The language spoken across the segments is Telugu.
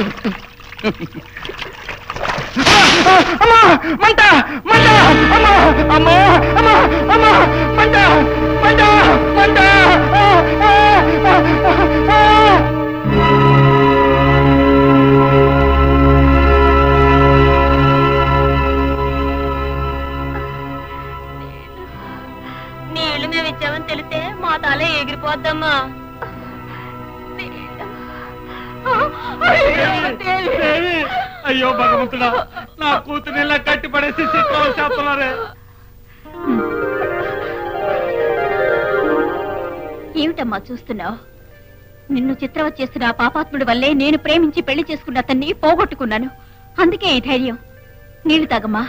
అమ్మా మంట మంట అమ్మా అమ్మా అమ్మా అమ్మా మంట మంట మంట ఆ, ఆ, ఆ, ఆ. నీళ్లు మేము ఇచ్చామని తెలిస్తే మా తల ఎగిరిపోద్దమ్మా దేవి, అయ్యో భగవంతుడా నా కూతురు ఇలా కట్టి పడేసి చిత్రాలు చేస్తున్నారే ఏమిటమ్మా చూస్తున్నావు నిన్ను చిత్రవత్ చేస్తున్న ఆ పాపాత్ముడి వల్లే నేను ప్రేమించి పెళ్లి చేసుకున్న అతన్ని పోగొట్టుకున్నాను అందుకే ఈ ధైర్యం నీళ్లు తాగమ్మా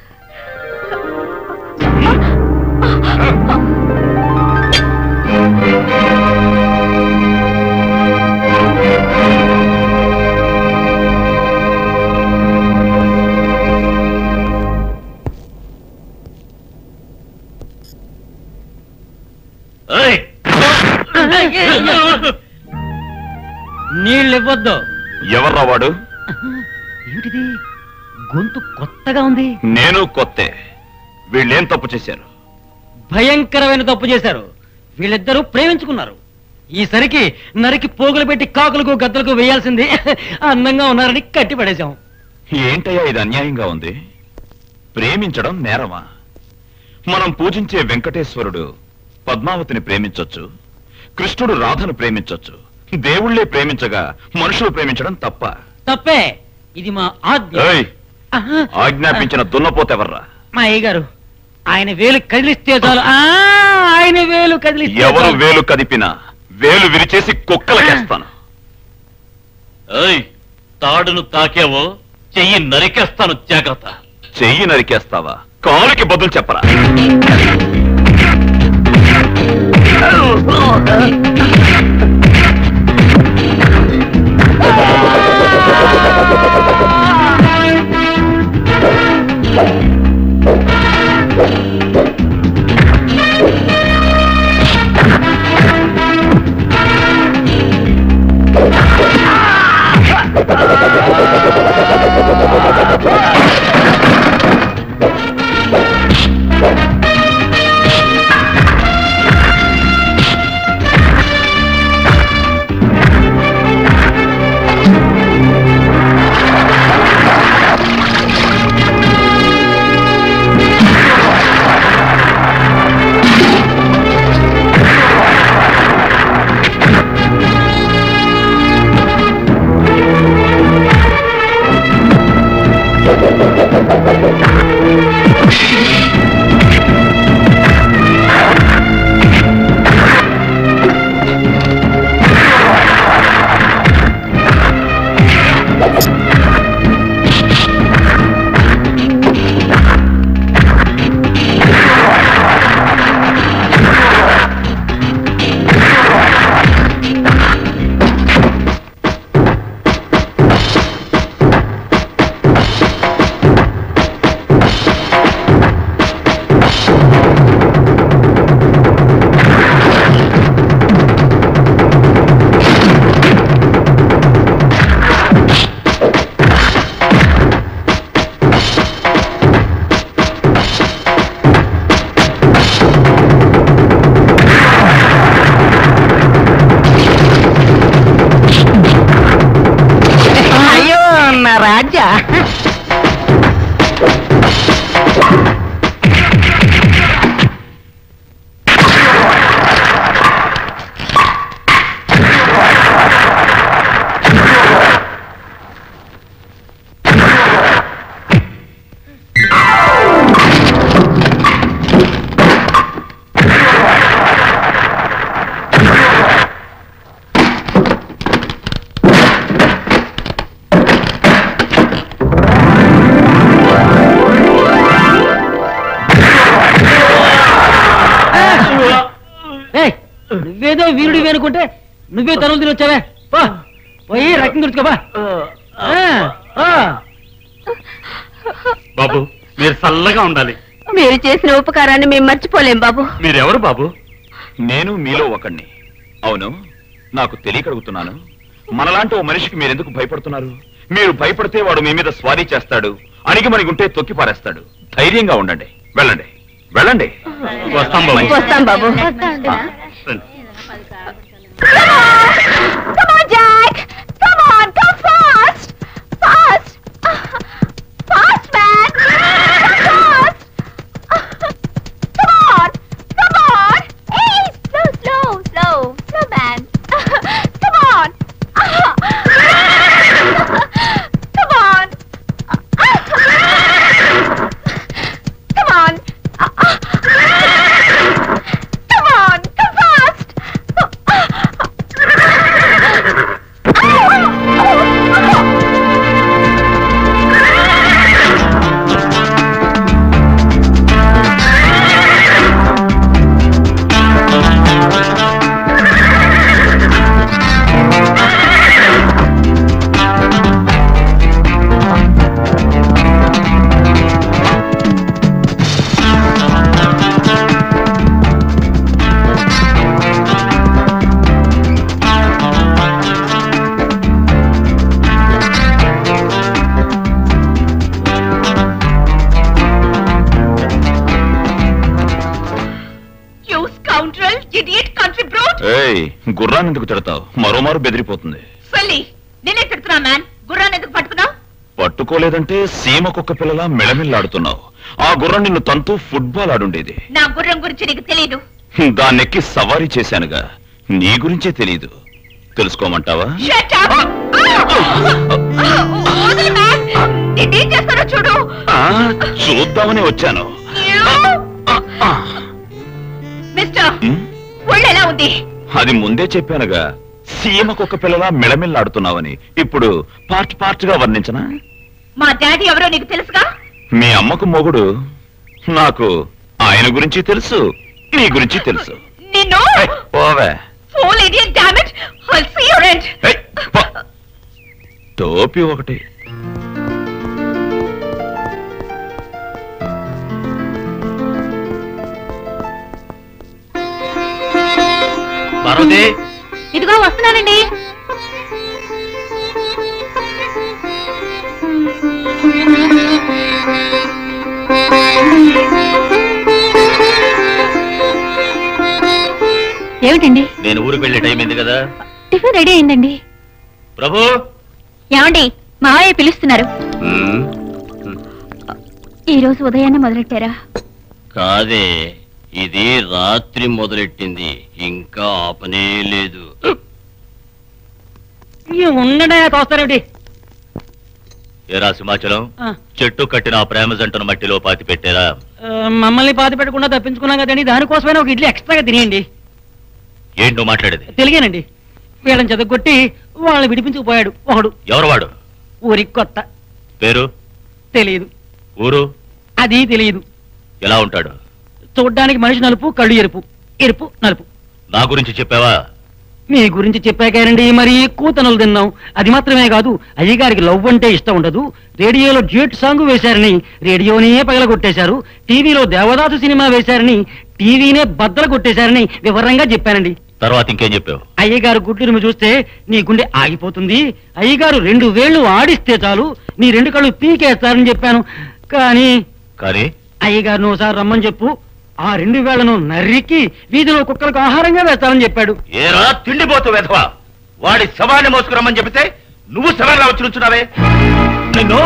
నీళ్ళు ఇవ్వద్దు ఎవర్రా వాడు ఏమిటిది గొంతు కొత్తగా ఉంది నేను కొత్తే వీళ్ళేం తప్పు చేశారు భయంకరమైన తప్పు చేశారు వీళ్ళిద్దరూ ప్రేమించుకున్నారు ఈసరికి నరికి పోగులు పెట్టి కాకులకు గద్దలకు వేయాల్సింది అందంగా ఉన్నారని కట్టి పడేశాం ఏంటయ్యా ఇది అన్యాయంగా ఉంది ప్రేమించడం నేరమా మనం పూజించే వెంకటేశ్వరుడు పద్మావతిని ప్రేమించొచ్చు కృష్ణుడు రాధను ప్రేమించొచ్చు దేవుళ్ళే ప్రేమించగా మనుషులు ప్రేమించడం తప్ప తప్పే ఇది మా ఆజ్ఞ ఏయ్, ఆహా, ఆజ్ఞాపించిన దున్నపోతెవర్రా మా అయ్య గారు ఆయన వేలు కదిలిస్తే చాలు ఆ, ఆయన వేలు కదిలిస్తే ఎవరు చాలు. వేలు కదిపినా వేలు విరిచేసి కుక్కలకేస్తాను ఏయ్ తాడును తాకేవో చెయ్యి నరికేస్తాను జాగ్రత్త చెయ్యి నరికేస్తావా కాలుకి బదులు చెప్పరా అయ్యో నా రాజా ఏయ్, నువ్వేదో వీరుడివి అనుకుంటే నువ్వే తనులు తిని వచ్చావే పో, పోయి రక్తం తుడుచుకోబా బాబు మీరు చల్లగా ఉండాలి మీరు చేసిన ఉపకారాన్ని మేము మర్చిపోలేం బాబు మీరెవరు బాబు నేను మీలో ఒకణ్ణి అవును నాకు తెలియక అడుగుతున్నాను మనలాంటి ఓ మనిషికి మీరెందుకు భయపడుతున్నారు మీరు భయపడితే వాడు మీ మీద స్వారీ చేస్తాడు అణిగి మణిగుంటే తొక్కి పారేస్తాడు ధైర్యంగా ఉండండి వెళ్ళండి వెళ్ళండి వస్తాం బాబు వస్తాం బాబు రండి. Come on, Jack! Come on, come fast! Fast! Fast, man! Come fast! Come on! Come on! Hey, slow, slow, slow, slow, man! Come on! Come on! Come on! Come on! Come fast! You scoundrel, idiot, country brute! ఏయ్ గుర్రాన్ని ఎందుకు తిడతావు మరోమారు బెదిరిపోతుంది Silly! నిన్నే తిడుతున్నా మ్యాన్ గుర్రాన్ని ఎందుకు పట్టుకున్నావు పట్టుకోలేదంటే సీమ కుక్క పిల్లలా మెళమిల్లాడుతున్నావు ఆ గుర్రం నిన్ను తంతూ ఫుట్బాల్ ఆడుండేది నా గుర్రం గురించి నీకు తెలియదు దాన్నెక్కి సవారీ చేశానుగా నీ గురించే తెలీదు తెలుసుకోమంటావా Shut up! వదిలి మ్యాన్ నిన్నేం చేస్తానో చూడు ఆ, చూద్దామని వచ్చాను మిస్టర్ ఉమ్, ఒళ్ళు ఎలా ఉంది అది ముందే చెప్పానుగా సీమ కుక్క పిల్లలా మెళమిల్లాడుతున్నావని ఇప్పుడు పార్ట్ పార్ట్ గా వర్ణించనా మా డాడీ ఎవరో నీకు తెలుసుగా మీ అమ్మకు మొగుడు నాకు ఆయన గురించి తెలుసు నీ గురించి తెలుసు నిన్ను ఏయ్, పోవే fool idiot damage I'll see your end ఏయ్, పో. టోపీ ఒకటి పార్వతి ఇదిగో వస్తున్నానండి ఏమిటండి నేను ఊరికి వెళ్ళే టైం అయింది కదా టిఫిన్ రెడీ అయిందండి ప్రభు ఏమండి మావయ్య పిలుస్తున్నారు ఉమ్, ఈ రోజు ఉదయాన్నే మొదలెట్టారా కాదే ఇది రాత్రి మొదలెట్టింది ఇంకా ఆపనే లేదు ఉండడా తోస్తారేమిటి ఏరా సింహాచలం ఆ, చెట్టు కట్టిన ఆ ప్రేమ జంటను మట్టిలో పాతి పెట్టారా ఆ, మమ్మల్ని పాతి పెట్టకుండా తప్పించుకున్నాం కదండి దానికోసమైనా ఒక ఇడ్లీ ఎక్స్ట్రాగా తినేయండి ఏంటి నువ్వు మాట్లాడేది తెలియనండి వీళ్ళని చదగొట్టి వాళ్ళని విడిపించుకుపోయాడు ఒకడు ఎవరు వాడు ఊరికి కొత్త పేరు తెలియదు ఊరు అది తెలియదు ఎలా ఉంటాడు చూడ్డానికి మనిషి నలుపు కళ్ళు ఎరుపు ఎరుపు నలుపు నా గురించి చెప్పావా మీ గురించి చెప్పాకానండి మరి కూతనలు తిన్నాం అది మాత్రమే కాదు అయ్యగారికి లవ్ అంటే ఇష్టం ఉండదు రేడియోలో డ్యూట్ సాంగ్ వేశారని రేడియోనే పగలగొట్టేశారు టీవీలో దేవదాసు సినిమా వేశారని టీవీనే బద్దలు కొట్టేశారని వివరంగా చెప్పానండి తర్వాత ఇంకేం చెప్పావు అయ్యగారు గుడ్లు చూస్తే నీ గుండె ఆగిపోతుంది అయ్యగారు రెండు వేళ్లు ఆడిస్తే చాలు నీ రెండు కళ్ళు పీకేస్తారని చెప్పాను కానీ కానీ అయ్యగారిని ఒకసారి రమ్మని చెప్పు ఆ రెండు వేళ్లను నరికి వీధిలో కుక్కలకు ఆహారంగా వేస్తారని చెప్పాడు ఏరా తిండిపోతు వెధవా వాడి శవాన్ని మోసుకురమ్మని చెబితే నువ్వు శవంలా వచ్చి నుంచున్నావే నిన్ను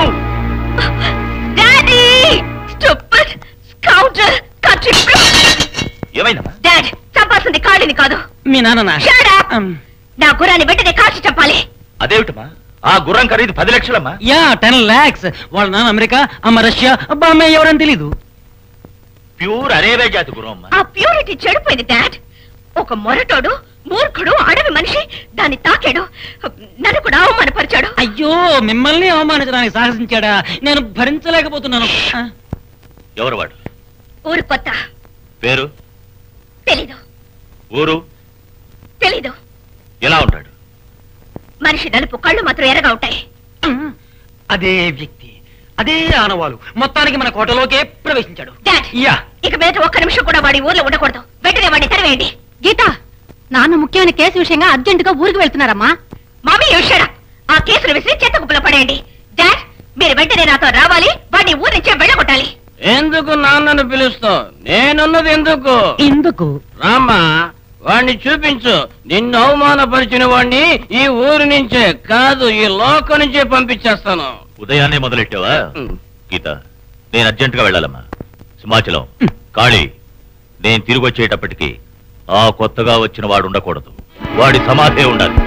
డాడీ స్టూపిడ్ స్కౌంటర్ కంట్రీ ఏమైందమ్మా డాడ్ చంపాల్సింది కాళీని కాదు మీ నాన్న Shut up! నా గుర్రాన్ని వెంటనే కాల్చి చెప్పాలి అదేమిటమ్మా ఆ గుర్రం ఖరీదు పది లక్షలమ్మా యా టెన్ లాక్స్ వాళ్ళ నాన్న అమెరికా అమ్మ రష్యా అబ్బా అమ్మాయి ఎవరని తెలీదు ప్యూర్ అరేబే జాతి గుర్రం అమ్మా ఆ ప్యూరిటీ చెడిపోయింది డాడ్ ఒక మొరటోడు మూర్ఖుడు అడవి మనిషి దాన్ని తాకాడు నన్ను కూడా అవమానపరిచాడు అయ్యో మిమ్మల్ని అవమానించడానికి సాహసించాడా నేను భరించలేకపోతున్నాను ఆ, ఎవరు వాడు ఊరు కొత్త పేరు తెలీదు ఊరు తెలీదు ఎలా ఉంటాడు మనిషి నలుపు కళ్ళు మాత్రం ఎర్రగా ఉంటాయి అదే వ్యక్తి అదే ఆనవాలు మొత్తానికి మన కోటలోకే ప్రవేశించాడు డాడ్ యా ఇక మీద ఒక్క నిమిషం కూడా వాడి ఊర్లో ఉండకూడదు వెంటనే వాడిని తెరవేయండి గీత నాన్న ముఖ్యమైన కేసు విషయంగా అర్జెంటుగా ఊరికి వెళ్తున్నారమ్మా మామీ యూషరా ఆ కేసులు విసిరి చెత్త కుప్పలో పడేయండి డాడ్ మీరు వెంటనే నాతో రావాలి వాడిని ఊరి నుంచే వెళ్ళగొట్టాలి ఎందుకు నాన్నను పిలుస్తావు నేనున్నది ఎందుకు ఎందుకు రామ్మా వాణ్ణి చూపించు నిన్ను అవమానపరిచిన వాణ్ణి ఈ ఊరి నుంచే కాదు ఈ లోకం నుంచే పంపించేస్తాను ఉదయాన్నే మొదలెట్టావా గీత నేను అర్జెంట్ గా వెళ్ళాలమ్మా సింహాచలం కాళీ నేను తిరిగి వచ్చేటప్పటికి ఆ కొత్తగా వచ్చిన వాడు ఉండకూడదు వాడి సమాధే ఉండాలి